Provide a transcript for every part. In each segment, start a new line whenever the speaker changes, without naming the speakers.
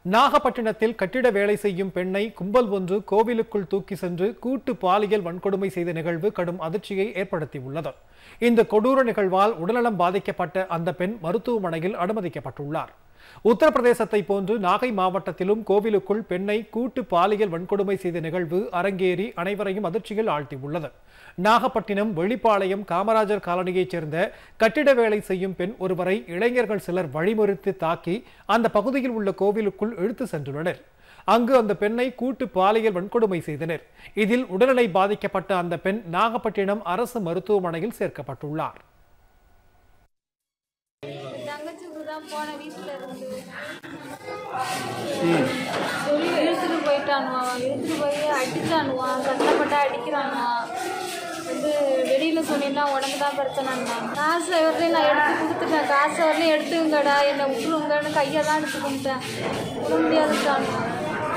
நாகப்பட்டினத்தில் கட்டிட வேலை செய்யும் பெண்ணை கும்பல் ஒன்று கோவிலுக்குள் தூக்கி சென்று கூட்டு பாலியல் வன்கொடுமை செய்த நிகழ்வு கடும் அதிர்ச்சியை ஏற்படுத்தியுள்ளது இந்த கொடூர நிகழ்வால் உடல்நலம் பாதிக்கப்பட்ட அந்த பெண் மருத்துவமனையில் அனுமதிக்கப்பட்டுள்ளார் உத்தரப்பிரதேசத்தை போன்று நாகை மாவட்டத்திலும் கோவிலுக்குள் பெண்ணை கூட்டு பாலியல் வன்கொடுமை செய்த நிகழ்வு அரங்கேறி அனைவரையும் அதிர்ச்சியில் ஆழ்த்தியுள்ளது நாகப்பட்டினம் வெளிப்பாளையம் காமராஜர் காலனியைச் சேர்ந்த கட்டிட வேலை செய்யும் பெண் ஒருவரை இளைஞர்கள் சிலர் வழிமறித்து தாக்கி அந்த பகுதியில் உள்ள கோவிலுக்குள் இழுத்து சென்றுள்ளனர் அங்கு அந்த பெண்ணை கூட்டு பாலியல் வன்கொடுமை செய்தனர் இதில் உடல்நிலை பாதிக்கப்பட்ட அந்த பெண் நாகப்பட்டினம் அரசு மருத்துவமனையில் சேர்க்கப்பட்டுள்ளார்
தங்கச்சிக்கு தான் போன வீட்டில் இருந்து சொல்லி இழுத்துட்டு போயிட்டானுவான் இழுத்துட்டு போய் அடிச்சானுவான் கஷ்டப்பட்டு அடிக்கிறானுவான் வந்து வெளியில் சொன்னீங்கன்னா உனக்கு தான் பிரச்சனைன்னா காசு வரலையும் நான் எடுத்து கொடுத்துட்டேன் காசு வரலையும் எடுத்துக்கங்கடா என்னை விட்டுருங்கன்னு கையெல்லாம் எடுத்து கும்பிட்டேன் விட முடியாதுட்டானுவான்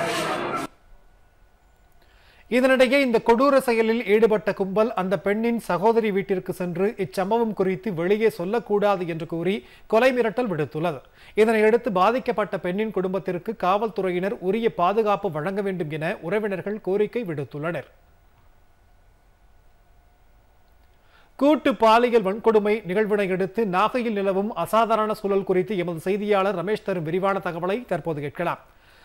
இதனிடையே இந்த கொடூர செயலில் ஈடுபட்ட கும்பல் அந்த பெண்ணின் சகோதரி வீட்டிற்கு சென்று இச்சம்பவம் குறித்து வெளியே சொல்லக்கூடாது என்று கூறி கொலை மிரட்டல் விடுத்துள்ளது இதனையடுத்து பாதிக்கப்பட்ட பெண்ணின் குடும்பத்திற்கு காவல்துறையினர் உரிய பாதுகாப்பு வழங்க வேண்டும் என உறவினர்கள் கோரிக்கை விடுத்துள்ளனர் கூட்டு பாலியல் வன்கொடுமை நிகழ்வினை அடுத்து நாகையில் நிலவும் அசாதாரண சூழல் குறித்து எமது செய்தியாளர் ரமேஷ் தரும் விரிவான தகவலை தற்போது கேட்கலாம்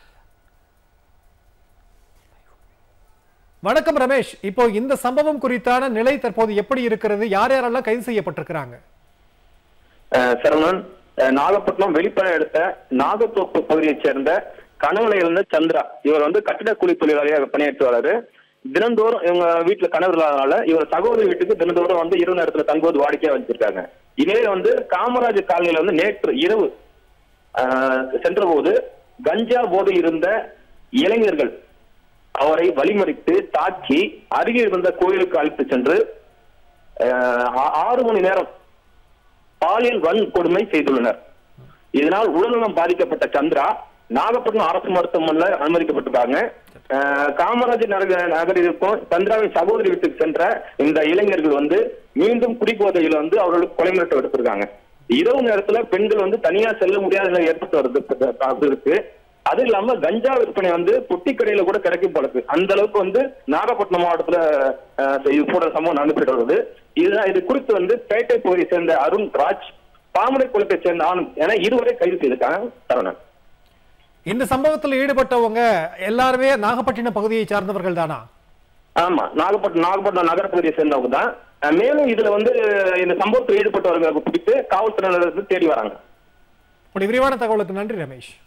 வணக்கம் ரமேஷ் இப்போ இந்த சம்பவம் குறித்தான நிலை தற்போது எப்படி இருக்கிறது யார் யாரெல்லாம் கைது செய்யப்பட்டிருக்கிறாங்க
அஹ் சரவணன் அஹ் நாகப்பட்டினம் வெளிப்படம் எடுத்த நாகத்தோப்பு பகுதியைச் சேர்ந்த கணவனை இழந்த சந்திரா இவர் வந்து கட்டிட கூலி தொழிலாளியாக பணியாற்றி வராரு தினந்தோறும் இவங்க வீட்டுல கணவர் இல்லாதனால இவர் சகோதரி வீட்டுக்கு தினந்தோறும் வந்து இரவு நேரத்துல தங்குவது வாடிக்கையா வச்சிருக்காங்க இதே வந்து காமராஜர் காலனியில வந்து நேற்று இரவு அஹ், சென்றபோது கஞ்சா போதை இருந்த இளைஞர்கள் அவரை வழிமறித்து தாக்கி அருகில் இருந்த கோயிலுக்கு அழைத்து சென்று அஹ், ஆ- ஆறு மணி நேரம் பாலியல் வன்கொடுமை செய்துள்ளனர் இதனால் உடல்நலம் பாதிக்கப்பட்ட சந்திரா நாகப்பட்டினம் அரசு மருத்துவமனையில் அனுமதிக்கப்பட்டிருக்காங்க அஹ், காமராஜர் நகர நகரில் இருக்கும் சந்திராவின் சகோதரி வீட்டுக்கு சென்ற இந்த இளைஞர்கள் வந்து மீண்டும் குடிபோதையில் வந்து அவர்களுக்கு கொலை மிரட்டல் எடுத்திருக்காங்க இரவு நேரத்துல பெண்கள் வந்து தனியா செல்ல முடியாத நிலை ஏற்பட்டு வருது அது இருக்கு அது இல்லாம கஞ்சா விற்பனை வந்து பொட்டி கடையில கூட கிடைக்கும் போல இருக்கு அந்த அளவுக்கு வந்து நாகப்பட்டினம் மாவட்டத்துல அஹ், இது போன்ற சம்பவம் நடந்துட்டு வருது இதுதான் இது குறித்து வந்து பேட்டை பகுதியை சேர்ந்த அருண் ராஜ் பாமரை குளத்தை சேர்ந்த ஆனந்த் என இருவரை கைது செய்திருக்காங்க சரவணன்
இந்த சம்பவத்தில் ஈடுபட்டவங்க எல்லாருமே நாகப்பட்டினம் பகுதியை சார்ந்தவர்கள் தானா
ஆமா நாகப்பட்டினம் நாகப்பட்டினம் நகர பகுதியை சேர்ந்தவங்க தான் அஹ், மேலும் இதுல வந்து இந்த சம்பவத்தில் ஈடுபட்டவர்களை பிடித்து காவல்துறையினர் தேடி வராங்க
உடைய விரிவான தகவலுக்கு நன்றி ரமேஷ்